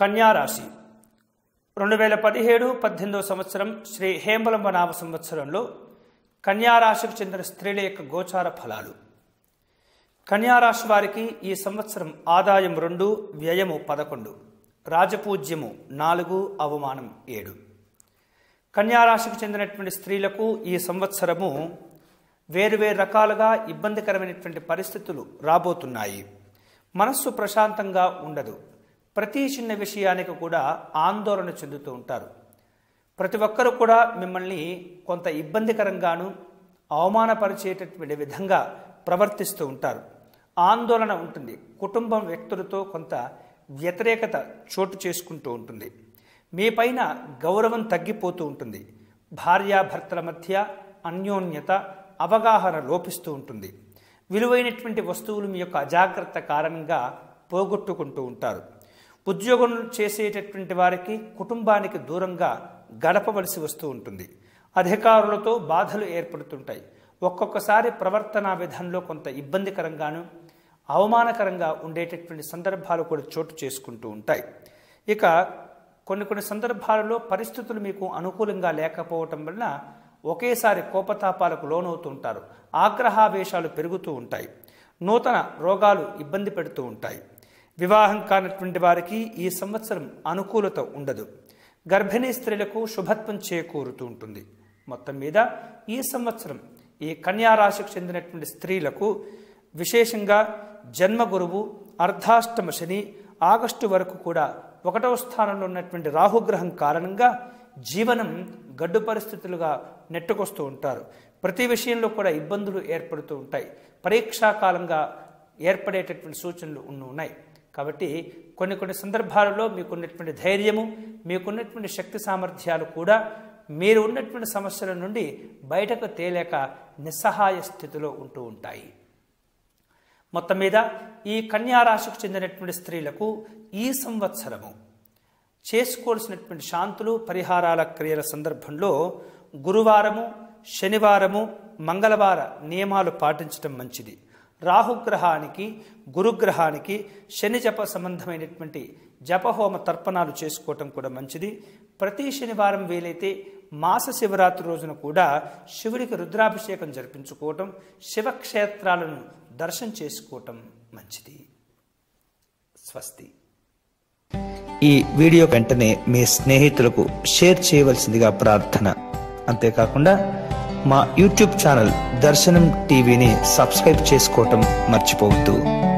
కన్యారాశి రెండు వేల పదిహేడు పద్దెనిమిదవ సంవత్సరం శ్రీ హేమలంబ నామ సంవత్సరంలో కన్యారాశికి చెందిన స్త్రీల యొక్క గోచార ఫలాలు కన్యారాశి వారికి ఈ సంవత్సరం ఆదాయం రెండు వ్యయము పదకొండు రాజపూజ్యము నాలుగు అవమానం ఏడు కన్యారాశికి చెందినటువంటి స్త్రీలకు ఈ సంవత్సరము వేరువేరు రకాలుగా ఇబ్బందికరమైనటువంటి పరిస్థితులు రాబోతున్నాయి మనస్సు ప్రశాంతంగా ఉండదు ప్రతి చిన్న విషయానికి కూడా ఆందోళన చెందుతూ ఉంటారు ప్రతి ఒక్కరూ కూడా మిమ్మల్ని కొంత ఇబ్బందికరంగాను అవమానపరిచేటటువంటి విధంగా ప్రవర్తిస్తూ ఉంటారు ఆందోళన ఉంటుంది కుటుంబం వ్యక్తులతో కొంత వ్యతిరేకత చోటు చేసుకుంటూ ఉంటుంది మీ పైన గౌరవం తగ్గిపోతూ ఉంటుంది భార్యాభర్తల మధ్య అన్యోన్యత అవగాహన లోపిస్తూ ఉంటుంది విలువైనటువంటి వస్తువులు మీ యొక్క అజాగ్రత్త కారణంగా పోగొట్టుకుంటూ ఉంటారు ఉద్యోగం చేసేటటువంటి వారికి కుటుంబానికి దూరంగా గడపవలసి వస్తూ ఉంటుంది అధికారులతో బాధలు ఏర్పడుతుంటాయి ఒక్కొక్కసారి ప్రవర్తనా విధానంలో కొంత ఇబ్బందికరంగాను అవమానకరంగా ఉండేటటువంటి సందర్భాలు కూడా చోటు చేసుకుంటూ ఉంటాయి ఇక కొన్ని కొన్ని సందర్భాలలో పరిస్థితులు మీకు అనుకూలంగా లేకపోవటం వలన ఒకేసారి కోపతాపాలకు లోనవుతూ ఉంటారు ఆగ్రహావేశాలు పెరుగుతూ ఉంటాయి నూతన రోగాలు ఇబ్బంది పెడుతూ ఉంటాయి వివాహం కానటువంటి వారికి ఈ సంవత్సరం అనుకూలత ఉండదు గర్భిణీ స్త్రీలకు శుభత్వం చేకూరుతూ ఉంటుంది మొత్తం మీద ఈ సంవత్సరం ఈ కన్యారాశికి చెందినటువంటి స్త్రీలకు విశేషంగా జన్మ గురువు అర్ధాష్టమ శని ఆగస్టు వరకు కూడా ఒకటవ స్థానంలో ఉన్నటువంటి రాహుగ్రహం కారణంగా జీవనం గడ్డు పరిస్థితులుగా నెట్టుకొస్తూ ఉంటారు ప్రతి విషయంలో కూడా ఇబ్బందులు ఏర్పడుతూ ఉంటాయి పరీక్షాకాలంగా ఏర్పడేటటువంటి సూచనలు ఉన్న ఉన్నాయి కాబట్టి కొన్ని కొన్ని సందర్భాలలో మీకున్నటువంటి ధైర్యము మీకున్నటువంటి శక్తి సామర్థ్యాలు కూడా మీరు ఉన్నటువంటి సమస్యల నుండి బయటకు తేలేక నిస్సహాయ స్థితిలో ఉంటూ ఉంటాయి మొత్తం మీద ఈ కన్యారాశికి చెందినటువంటి స్త్రీలకు ఈ సంవత్సరము చేసుకోవాల్సినటువంటి శాంతులు పరిహారాల క్రియల సందర్భంలో గురువారము శనివారము మంగళవార నియమాలు పాటించడం మంచిది రాహుగ్రహానికి గురుగ్రహానికి శని జప సంబంధమైనటువంటి జపహోమ తర్పణాలు చేసుకోవటం కూడా మంచిది ప్రతి శనివారం వీలైతే మాస శివరాత్రి రోజున కూడా శివుడికి రుద్రాభిషేకం జరిపించుకోవటం శివక్షేత్రాలను దర్శనం చేసుకోవటం మంచిది స్వస్తి ఈ వీడియో వెంటనే మీ స్నేహితులకు షేర్ చేయవలసిందిగా ప్రార్థన అంతేకాకుండా మా యూట్యూబ్ ఛానల్ దర్శనం టీవీని సబ్స్క్రైబ్ చేసుకోవటం మర్చిపోవద్దు